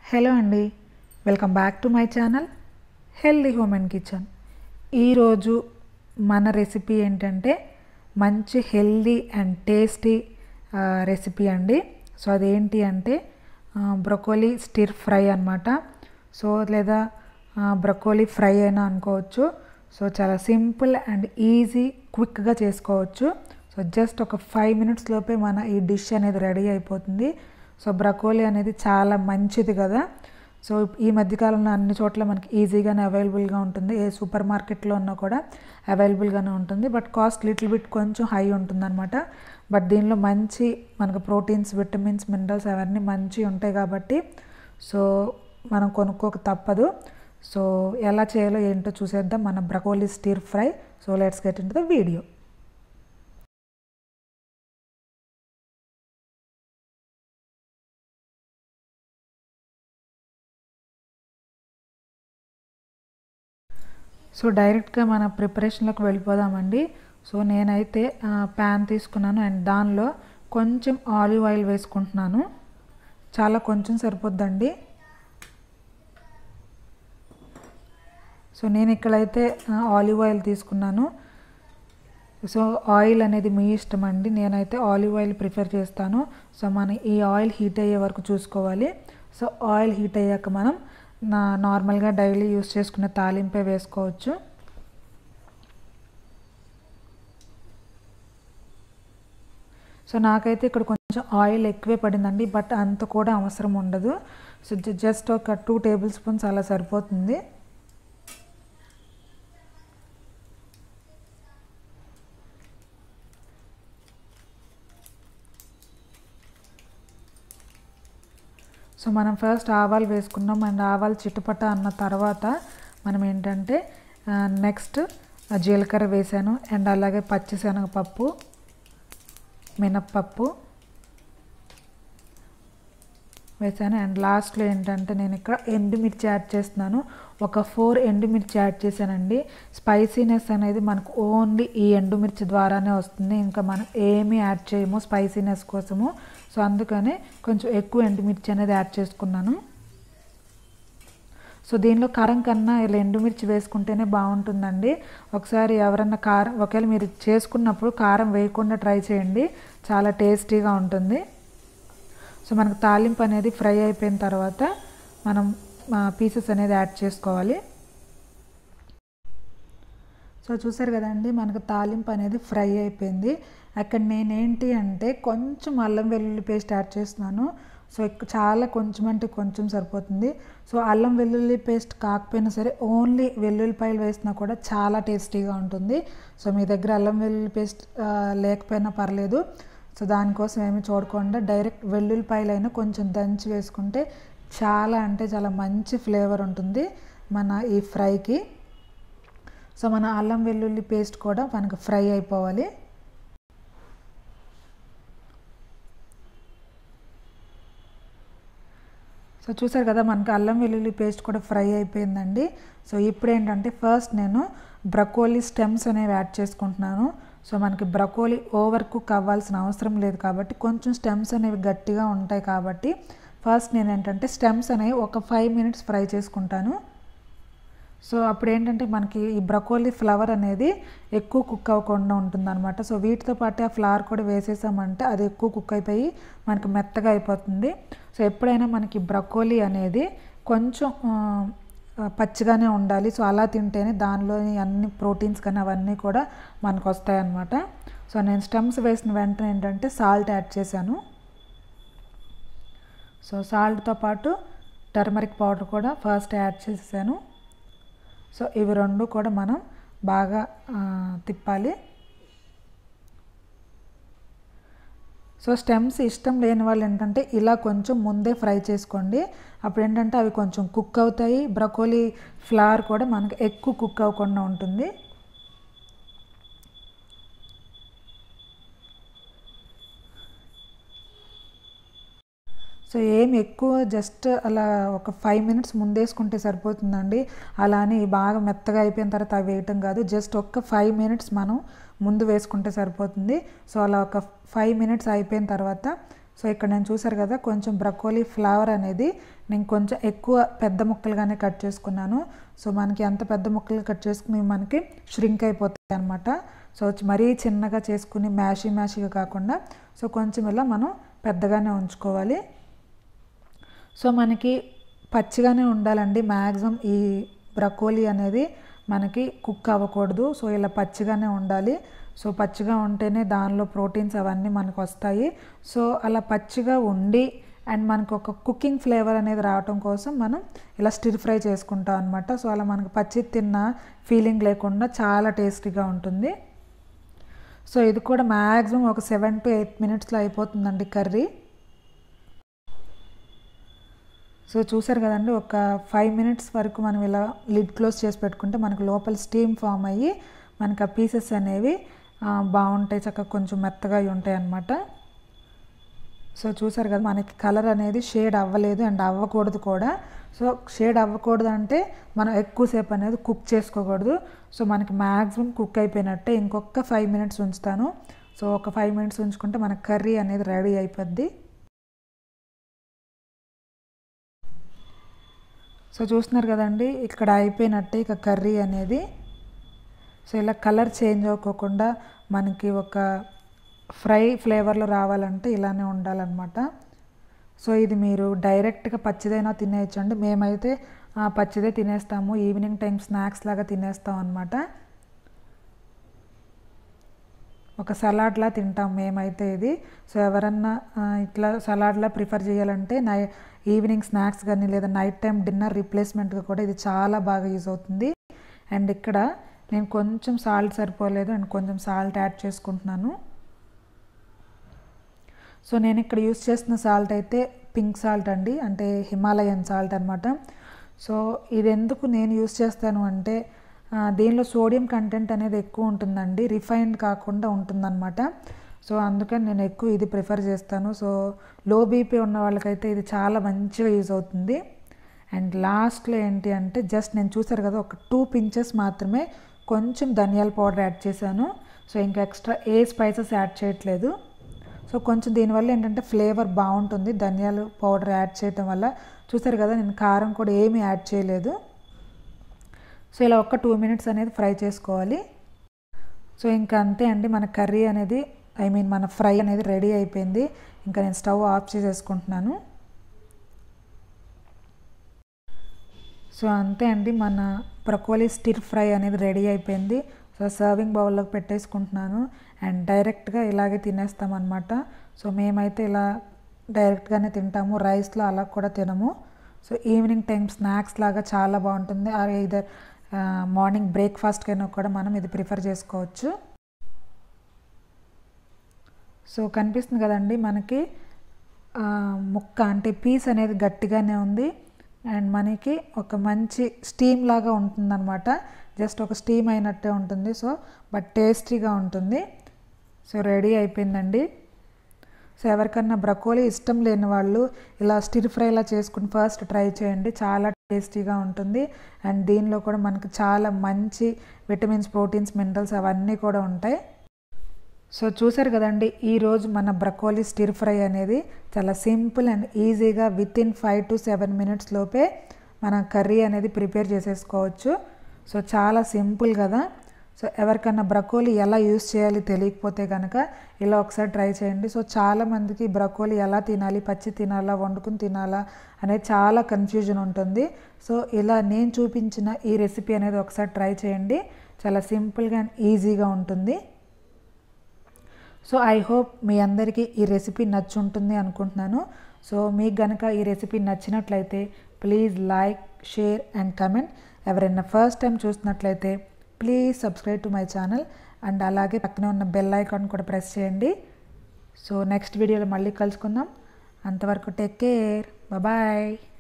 hello అండి welcome back to my channel healthy home and kitchen ఈరోజు మన recipe ఏంటంటే మంచి హెల్దీ అండ్ టేస్టీ రెసిపీ అండి సో అదేంటి అంటే బ్రొకోలీ స్టిర్ ఫ్రై అనమాట సో లేదా బ్రొకోలీ ఫ్రై అయినా అనుకోవచ్చు సో చాలా సింపుల్ అండ్ ఈజీ క్విక్గా చేసుకోవచ్చు సో జస్ట్ ఒక ఫైవ్ మినిట్స్ లోపే మన ఈ డిష్ అనేది రెడీ అయిపోతుంది సో బ్రకోలీ అనేది చాలా మంచిది కదా సో ఈ మధ్యకాలంలో అన్ని చోట్ల మనకి ఈజీగానే అవైలబుల్గా ఉంటుంది ఏ సూపర్ మార్కెట్లో ఉన్నా కూడా అవైలబుల్గానే ఉంటుంది బట్ కాస్ట్ లిటిల్ బిట్ కొంచెం హై ఉంటుందన్నమాట బట్ దీనిలో మంచి మనకు ప్రోటీన్స్ విటమిన్స్ మినరల్స్ అవన్నీ మంచి ఉంటాయి కాబట్టి సో మనం కొనుక్కోక తప్పదు సో ఎలా చేయాలో ఏంటో చూసేద్దాం మన broccoli stir fry so let's get in the video so డైరెక్ట్గా మన ప్రిపరేషన్లోకి వెళ్ళిపోదామండి సో నేనైతే ప్యాన్ తీసుకున్నాను అండ్ దానిలో కొంచెం ఆలివ్ ఆయిల్ వేసుకుంటున్నాను చాలా కొంచెం సరిపోద్దండి సో నేను ఇక్కడైతే ఆలివ్ ఆయిల్ తీసుకున్నాను సో ఆయిల్ అనేది మీ ఇష్టం అండి నేనైతే ఆలివ్ ఆయిల్ ప్రిఫర్ చేస్తాను సో మనం ఈ ఆయిల్ హీట్ అయ్యే వరకు చూసుకోవాలి సో ఆయిల్ హీట్ అయ్యాక మనం నా నార్మల్గా డైలీ యూస్ చేసుకునే తాలింపే వేసుకోవచ్చు సో నాకైతే ఇక్కడ కొంచెం ఆయిల్ ఎక్కువే పడిందండి బట్ అంత కూడా అవసరం ఉండదు సో జస్ట్ ఒక టూ టేబుల్ స్పూన్స్ అలా సరిపోతుంది సో మనం ఫస్ట్ ఆవాలు వేసుకున్నాం అండ్ ఆవాలు చిట్టుపట్ట అన్న తర్వాత మనం ఏంటంటే నెక్స్ట్ జీలకర్ర వేసాను అండ్ అలాగే పచ్చిశనగపప్పు మినప్పప్పు వేసాను అండ్ లాస్ట్లో ఏంటంటే నేను ఇక్కడ ఎండుమిర్చి యాడ్ చేస్తున్నాను ఒక ఫోర్ ఎండుమిర్చి యాడ్ చేశానండి స్పైసీనెస్ అనేది మనకు ఓన్లీ ఈ ఎండుమిర్చి ద్వారానే వస్తుంది ఇంకా మనం ఏమీ యాడ్ చేయము స్పైసీనెస్ కోసము సో అందుకని కొంచెం ఎక్కువ ఎండుమిర్చి అనేది యాడ్ చేసుకున్నాను సో దీనిలో కారం కన్నా ఇలా ఎండుమిర్చి వేసుకుంటేనే బాగుంటుందండి ఒకసారి ఎవరన్నా కారం ఒకవేళ మీరు చేసుకున్నప్పుడు కారం వేయకుండా ట్రై చేయండి చాలా టేస్టీగా ఉంటుంది సో మనకు తాలింపు అనేది ఫ్రై అయిపోయిన తర్వాత మనం పీసెస్ అనేది యాడ్ చేసుకోవాలి సో చూసారు కదండి మనకు తాలింపు అనేది ఫ్రై అయిపోయింది అక్కడ నేనేంటి అంటే కొంచెం అల్లం వెల్లుల్లి పేస్ట్ యాడ్ చేస్తున్నాను సో చాలా కొంచెం అంటే కొంచెం సరిపోతుంది సో అల్లం వెల్లుల్లి పేస్ట్ కాకపోయినా సరే ఓన్లీ వెల్లుల్లిపాయలు వేసినా కూడా చాలా టేస్టీగా ఉంటుంది సో మీ దగ్గర అల్లం వెల్లుల్లి పేస్ట్ లేకపోయినా పర్లేదు సో దానికోసం ఏమి చూడకుండా డైరెక్ట్ వెల్లుల్లిపాయలు అయినా కొంచెం దంచి వేసుకుంటే చాలా అంటే చాలా మంచి ఫ్లేవర్ ఉంటుంది మన ఈ ఫ్రైకి సో మన అల్లం వెల్లుల్లి పేస్ట్ కూడా మనకు ఫ్రై అయిపోవాలి సో చూసారు కదా మనకు అల్లం వెల్లుల్లి పేస్ట్ కూడా ఫ్రై అయిపోయిందండి సో ఇప్పుడు ఏంటంటే ఫస్ట్ నేను బ్రకోలీ స్టెమ్స్ అనేవి యాడ్ చేసుకుంటున్నాను సో మనకి బ్రకోలీ ఓవర్ కుక్ అవ్వాల్సిన అవసరం లేదు కాబట్టి కొంచెం స్టెమ్స్ అనేవి గట్టిగా ఉంటాయి కాబట్టి ఫస్ట్ నేను ఏంటంటే స్టెమ్స్ అనేవి ఒక ఫైవ్ మినిట్స్ ఫ్రై చేసుకుంటాను సో అప్పుడు ఏంటంటే మనకి ఈ బ్రకోలీ ఫ్లవర్ అనేది ఎక్కువ కుక్ అవ్వకుండా ఉంటుందన్నమాట సో వీటితో పాటు ఆ ఫ్లవర్ కూడా వేసేసామంటే అది ఎక్కువ కుక్ అయిపోయి మనకి మెత్తగా అయిపోతుంది సో ఎప్పుడైనా మనకి బ్రకోలీ అనేది కొంచెం పచ్చిగానే ఉండాలి సో అలా తింటేనే దానిలోని అన్ని ప్రోటీన్స్ కానీ అవన్నీ కూడా మనకు వస్తాయన్నమాట సో నేను స్టెమ్స్ వేసిన వెంటనే ఏంటంటే సాల్ట్ యాడ్ చేశాను సో సాల్ట్తో పాటు టర్మరిక్ పౌడర్ కూడా ఫస్ట్ యాడ్ చేసాను సో ఇవి రెండు కూడా మనం బాగా తిప్పాలి సో స్టెమ్స్ ఇష్టం లేని వాళ్ళు ఏంటంటే ఇలా కొంచెం ముందే ఫ్రై చేసుకోండి అప్పుడు ఏంటంటే అవి కొంచెం కుక్ అవుతాయి బ్రకోలీ ఫ్లవర్ కూడా మనకి ఎక్కువ కుక్ అవ్వకుండా ఉంటుంది సో ఏం ఎక్కువ జస్ట్ అలా ఒక ఫైవ్ మినిట్స్ ముందేసుకుంటే సరిపోతుందండి అలా అని బాగా మెత్తగా అయిపోయిన తర్వాత అవి వేయటం కాదు జస్ట్ ఒక్క ఫైవ్ మినిట్స్ మనం ముందు వేసుకుంటే సరిపోతుంది సో అలా ఒక ఫైవ్ మినిట్స్ అయిపోయిన తర్వాత సో ఇక్కడ నేను చూసారు కదా కొంచెం బ్రకోలీ ఫ్లవర్ అనేది నేను కొంచెం ఎక్కువ పెద్ద ముక్కలుగానే కట్ చేసుకున్నాను సో మనకి ఎంత పెద్ద ముక్కలు కట్ చేసుకుని మనకి ష్రింక్ అయిపోతాయి అనమాట సో మరీ చిన్నగా చేసుకుని మ్యాషీ మ్యాషీగా కాకుండా సో కొంచెం ఇలా మనం పెద్దగానే ఉంచుకోవాలి సో మనకి పచ్చిగానే ఉండాలండి మ్యాక్సిమం ఈ బ్రకోలీ అనేది మనకి కుక్ అవ్వకూడదు సో ఇలా పచ్చిగానే ఉండాలి సో పచ్చిగా ఉంటేనే దానిలో ప్రోటీన్స్ అవన్నీ మనకు వస్తాయి సో అలా పచ్చిగా ఉండి అండ్ మనకు ఒక కుకింగ్ ఫ్లేవర్ అనేది రావటం కోసం మనం ఇలా స్టిర్ ఫ్రై చేసుకుంటాం అనమాట సో అలా మనకు పచ్చి తిన్న ఫీలింగ్ లేకుండా చాలా టేస్టీగా ఉంటుంది సో ఇది కూడా మ్యాక్సిమం ఒక సెవెన్ టు ఎయిట్ మినిట్స్లో అయిపోతుందండి కర్రీ సో చూసారు కదండి ఒక ఫైవ్ మినిట్స్ వరకు మనం ఇలా లిడ్ క్లోజ్ చేసి పెట్టుకుంటే మనకు లోపల స్టీమ్ ఫామ్ అయ్యి మనకు ఆ పీసెస్ అనేవి బాగుంటాయి చక్కగా కొంచెం మెత్తగా ఉంటాయి అన్నమాట సో చూసారు కదా మనకి కలర్ అనేది షేడ్ అవ్వలేదు అండ్ అవ్వకూడదు కూడా సో షేడ్ అవ్వకూడదు అంటే మనం ఎక్కువసేపు అనేది కుక్ చేసుకోకూడదు సో మనకి మ్యాక్సిమం కుక్ అయిపోయినట్టే ఇంకొక ఫైవ్ మినిట్స్ ఉంచుతాను సో ఒక ఫైవ్ మినిట్స్ ఉంచుకుంటే మన కర్రీ అనేది రెడీ అయిపోద్ది సో చూస్తున్నారు కదండి ఇక్కడ అయిపోయినట్టే ఇక కర్రీ అనేది సో ఇలా కలర్ చేంజ్ అవ్వకోకుండా మనకి ఒక ఫ్రై ఫ్లేవర్లో రావాలంటే ఇలానే ఉండాలన్నమాట సో ఇది మీరు డైరెక్ట్గా పచ్చిదైనా తినేయచ్చు అండి మేమైతే పచ్చిదే తినేస్తాము ఈవినింగ్ టైం స్నాక్స్ లాగా తినేస్తాం అనమాట ఒక సలాడ్లా తింటాం మేమైతే ఇది సో ఎవరన్నా ఇట్లా సలాడ్లా ప్రిఫర్ చేయాలంటే నై ఈవినింగ్ స్నాక్స్ కానీ లేదా నైట్ టైం డిన్నర్ రీప్లేస్మెంట్గా కూడా ఇది చాలా బాగా యూజ్ అవుతుంది అండ్ ఇక్కడ నేను కొంచెం సాల్ట్ సరిపోలేదు అండ్ కొంచెం సాల్ట్ యాడ్ చేసుకుంటున్నాను సో నేను ఇక్కడ యూస్ చేస్తున్న సాల్ట్ అయితే పింక్ సాల్ట్ అండి అంటే హిమాలయన్ సాల్ట్ అనమాట సో ఇది ఎందుకు నేను యూస్ చేస్తాను అంటే దీనిలో సోడియం కంటెంట్ అనేది ఎక్కువ ఉంటుందండి రిఫైన్డ్ కాకుండా ఉంటుందన్నమాట సో అందుకని నేను ఎక్కువ ఇది ప్రిఫర్ చేస్తాను సో లో బీపీ ఉన్న వాళ్ళకైతే ఇది చాలా మంచిగా యూజ్ అవుతుంది అండ్ లాస్ట్లో ఏంటి అంటే జస్ట్ నేను చూసారు కదా ఒక టూ పించెస్ మాత్రమే కొంచెం ధనియాల పౌడర్ యాడ్ చేశాను సో ఇంకా ఎక్స్ట్రా ఏ స్పైసెస్ యాడ్ చేయట్లేదు సో కొంచెం దీనివల్ల ఏంటంటే ఫ్లేవర్ బాగుంటుంది ధనియాల పౌడర్ యాడ్ చేయటం వల్ల చూసారు కదా నేను కారం కూడా ఏమీ యాడ్ చేయలేదు సో ఇలా ఒక టూ మినిట్స్ అనేది ఫ్రై చేసుకోవాలి సో ఇంకా అంతే అండి మన కర్రీ అనేది ఐ మీన్ మన ఫ్రై అనేది రెడీ అయిపోయింది ఇంకా నేను స్టవ్ ఆఫ్ చేసేసుకుంటున్నాను సో అంతే అండి మన బ్రకోలీ స్టిర్ ఫ్రై అనేది రెడీ అయిపోయింది సో సర్వింగ్ బౌల్లోకి పెట్టేసుకుంటున్నాను అండ్ డైరెక్ట్గా ఇలాగే తినేస్తామన్నమాట సో మేమైతే ఇలా డైరెక్ట్గానే తింటాము రైస్లో అలా కూడా తినము సో ఈవినింగ్ టైం స్నాక్స్ లాగా చాలా బాగుంటుంది ఇదర్ మార్నింగ్ బ్రేక్ఫాస్ట్కైనా కూడా మనం ఇది ప్రిఫర్ చేసుకోవచ్చు సో కనిపిస్తుంది కదండి మనకి ముక్క అంటే పీస్ అనేది గట్టిగానే ఉంది అండ్ మనకి ఒక మంచి స్టీమ్ లాగా ఉంటుందన్నమాట జస్ట్ ఒక స్టీమ్ అయినట్టే ఉంటుంది సో బట్ టేస్టీగా ఉంటుంది సో రెడీ అయిపోయిందండి సో ఎవరికన్నా బ్రకోలీ ఇష్టం లేని వాళ్ళు ఇలా స్టిర్ ఫ్రైలా చేసుకుని ఫస్ట్ ట్రై చేయండి చాలా టేస్టీగా ఉంటుంది అండ్ దీనిలో కూడా మనకి చాలా మంచి విటమిన్స్ ప్రోటీన్స్ మినరల్స్ అవన్నీ కూడా ఉంటాయి సో చూసారు కదండి ఈరోజు మన బ్రకోలీ స్టిర్ ఫ్రై అనేది చాలా సింపుల్ అండ్ ఈజీగా within five to seven minutes లోపే మన కర్రీ అనేది ప్రిపేర్ చేసేసుకోవచ్చు సో చాలా సింపుల్ కదా సో ఎవరికన్నా బ్రకోలీ ఎలా యూస్ చేయాలి తెలియకపోతే కనుక ఇలా ఒకసారి ట్రై చేయండి సో చాలామందికి బ్రకోలీ ఎలా తినాలి పచ్చి తినాలా వండుకుని తినాలా అనేది చాలా కన్ఫ్యూజన్ ఉంటుంది సో ఇలా నేను చూపించిన ఈ రెసిపీ అనేది ఒకసారి ట్రై చేయండి చాలా సింపుల్గా అండ్ ఈజీగా ఉంటుంది సో ఐ హోప్ మీ అందరికీ ఈ రెసిపీ నచ్చుంటుంది అనుకుంటున్నాను సో మీకు గనక ఈ రెసిపీ నచ్చినట్లయితే please like share and comment ఎవరైనా ఫస్ట్ టైం చూసినట్లయితే please subscribe to my channel and అలాగే పక్కనే ఉన్న బెల్ ఐకాన్ కూడా ప్రెస్ చేయండి సో నెక్స్ట్ వీడియోలో మళ్ళీ కలుసుకుందాం అంతవరకు టేక్ కేర్ బాయ్